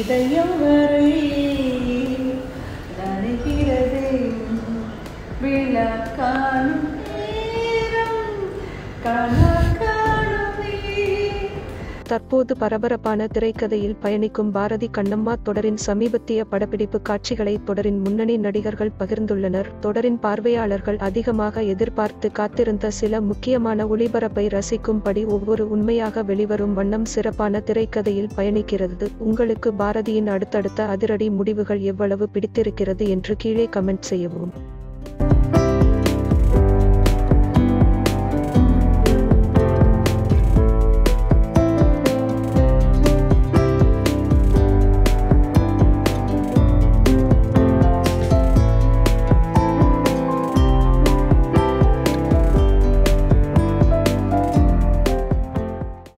இதயம் வரை நனைகிறதே விழா காணும் நேரம் கனா காணுமே தற்போது பரபரப்பான திரைக்கதையில் பயணிக்கும் பாரதி கண்ணம்மா தொடரின் சமீபத்திய படப்பிடிப்பு காட்சிகளை தொடரின் முன்னணி நடிகர்கள் பகிர்ந்துள்ளனர் தொடரின் பார்வையாளர்கள் அதிகமாக எதிர்பார்த்து காத்திருந்த சில முக்கியமான ஒளிபரப்பை ரசிக்கும்படி ஒவ்வொரு உண்மையாக வெளிவரும் வண்ணம் சிறப்பான திரைக்கதையில் பயணிக்கிறது உங்களுக்கு பாரதியின் அடுத்தடுத்த அதிரடி முடிவுகள் எவ்வளவு பிடித்திருக்கிறது என்று கீழே கமெண்ட் செய்யவும்